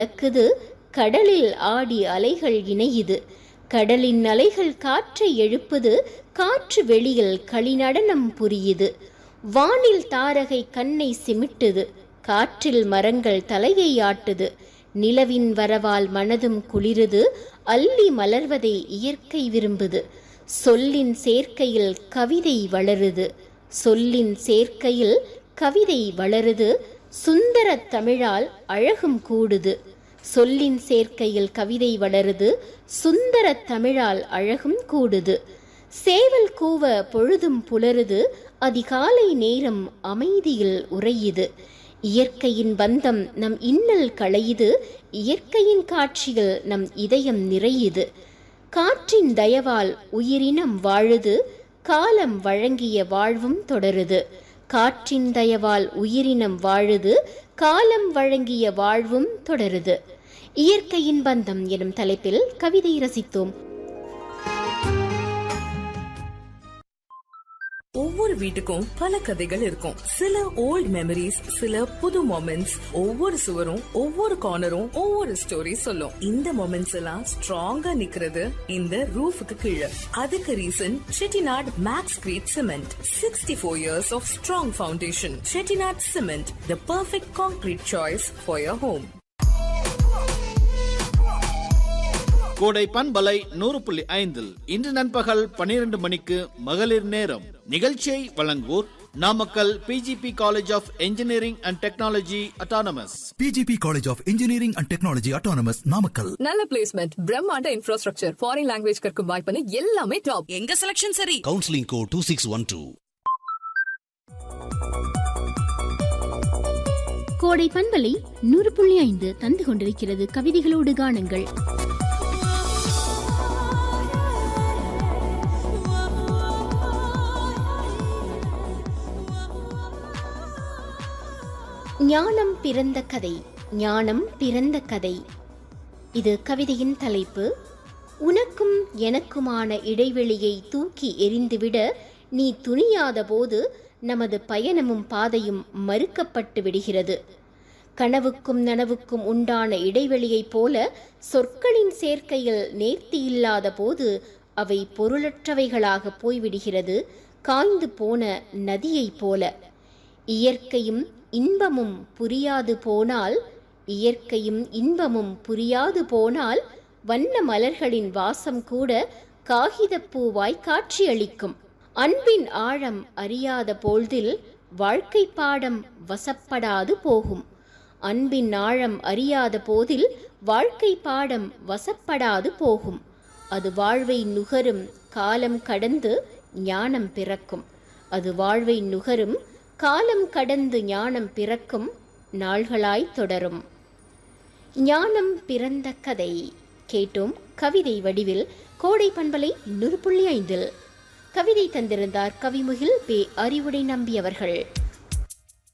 இழக்குது கடலில் ஆடி அலைகள் இணையுது கடலின் அலைகள் காற்றை எழுப்புது காற்று வெளியில் களிநடனம் புரியுது வானில் தாரகை கண்ணை சிமிட்டுது காற்றில் மரங்கள் தலையை ஆட்டுது நிலவின் வரவால் மனதும் குளிருது அள்ளி மலர்வதை இயற்கை விரும்புது சொல்லின் சேர்க்கையில் கவிதை வளருது சொல்லின் சேர்க்கையில் கவிதை வளருது சுந்தர தமிழால் அழகும் கூடுது சொல்லின் சேர்க்கையில் கவிதை வளருது சுந்தர தமிழால் அழகும் கூடுது சேவல் கூவ பொழுதும் புலருது அதிகாலை நேரம் அமைதியில் உறையுது இயற்கையின் பந்தம் நம் இன்னல் களையுது இயற்கையின் காட்சிகள் நம் இதயம் நிறையுது காற்றின் தயவால் உயிரினம் வாழுது காலம் வழங்கிய வாழ்வும் தொடருது காற்றின் தயவால் உயிரினம் வாழுது காலம் வழங்கிய வாழ்வும் தொடருது இயற்கையின் பந்தம் எனும் தலைப்பில் கவிதை ரசித்தோம் ஒவ்வொரு வீட்டுக்கும் பல கதைகள் இருக்கும் சில ஓல்ட் மெமரிஸ் சில புது மொமெண்ட்ஸ் ஒவ்வொரு சுவரும் ஒவ்வொரு கார்னரும் ஒவ்வொரு ஸ்டோரி சொல்லும் இந்த மொமெண்ட்ஸ் எல்லாம் ஸ்ட்ராங்கா நிக்கிறது இந்த ரூஃபுக்கு கீழே அதுக்கு reason Chettinad Maxcrete cement sixty four years of strong foundation Chettinad cement the perfect concrete choice for your home Kodai பண்பலை நூறு புள்ளி ஐந்தில் இன்று நண்பகல் பனிரெண்டு மணிக்கு மகளிர் நேரம் நிகழ்ச்சியை வழங்குவோர் Namakkal PGP college of engineering and technology autonomous PGP College of Engineering and Technology Autonomous Namakkal. நல்ல பிளேஸ்மெண்ட் பிரம்மாண்ட இன்ஃப்ராஸ்ட்ரக்சர் ஃபாரின் லாங்குவேஜ் கற்கும் வாய்ப்புன்னு எல்லாமே டாப் எங்க செலக்ஷன் சரி counseling code 2612 கோடை பண்பலை நூறு புள்ளி ஐந்து தந்து கொண்டிருக்கிறது கவிதைகளோடு காணுங்கள் ஞானம் பிறந்த கதை ஞானம் பிறந்த கதை இது கவிதையின் தலைப்பு உனக்கும் எனக்குமான இடைவெளியை தூக்கி எறிந்துவிட நீ துணியாத போது நமது பயணமும் பாதையும் மறுக்கப்பட்டு விடுகிறது கனவுக்கும் நனவுக்கும் உண்டான இடைவெளியைப் போல சொற்களின் சேர்க்கையில் நேர்த்தி இல்லாத போது அவை பொருளற்றவைகளாக போய்விடுகிறது காய்ந்து போன நதியைப் போல இயற்கையும் இன்பமும் புரியாது போனால் இயற்கையும் இன்பமும் புரியாது போனால் வண்ண மலர்களின் வாசம் கூட காகிதப்பூவாய் காட்சியளிக்கும் அன்பின் ஆழம் அறியாத பொழுதில் வாழ்க்கை பாடம் வசப்படாது போகும் அன்பின் ஆழம் அறியாத போதில் வாழ்க்கை பாடம் வசப்படாது போகும் அது வாழ்வை நுகரும் காலம் கடந்து ஞானம் பிறக்கும் அது வாழ்வை நுகரும் காலம் கடந்து ஞானம் பிறக்கும் நாள்களாய் தொடரும் ஞானம் பிறந்த கதை கேட்டோம் கவிதை வடிவில் கோடை பண்பலை நூறு புள்ளி ஐந்தில் கவிதை தந்திருந்தார் கவிமுகில் பே அறிவுடை நம்பியவர்கள்